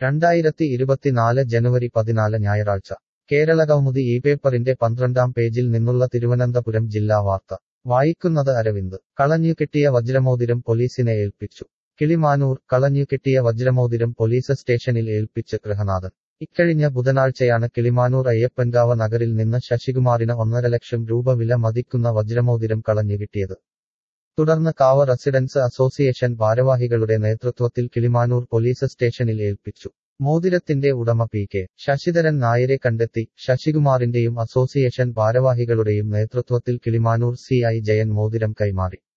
രണ്ടായിരത്തി ഇരുപത്തിനാല് ജനുവരി പതിനാല് ഞായറാഴ്ച കേരളകൗമുദി ഈ പേപ്പറിന്റെ പന്ത്രണ്ടാം പേജിൽ നിന്നുള്ള തിരുവനന്തപുരം ജില്ലാ വാർത്ത വായിക്കുന്നത് അരവിന്ദ് കളഞ്ഞുകിട്ടിയ വജ്രമോതിരം പോലീസിനെ ഏൽപ്പിച്ചു കിളിമാനൂർ കളഞ്ഞുകിട്ടിയ വജ്രമോതിരം പോലീസ് സ്റ്റേഷനിൽ ഏൽപ്പിച്ച് ഗൃഹനാഥൻ ഇക്കഴിഞ്ഞ ബുധനാഴ്ചയാണ് കിളിമാനൂർ അയ്യപ്പൻകാവ് നഗറിൽ നിന്ന് ശശികുമാറിന് ഒന്നര ലക്ഷം രൂപ വില മതിക്കുന്ന വജ്രമോതിരം കളഞ്ഞുകിട്ടിയത് തുടർന്ന് കാവ് റെസിഡൻസ് അസോസിയേഷൻ ഭാരവാഹികളുടെ നേതൃത്വത്തിൽ കിളിമാനൂർ പോലീസ് സ്റ്റേഷനിൽ ഏൽപ്പിച്ചു മോതിരത്തിന്റെ ഉടമ പി കെ ശശിധരൻ നായരെ കണ്ടെത്തി ശശികുമാറിന്റെയും അസോസിയേഷൻ ഭാരവാഹികളുടെയും നേതൃത്വത്തിൽ കിളിമാനൂർ സി ഐ ജയൻ മോതിരം കൈമാറി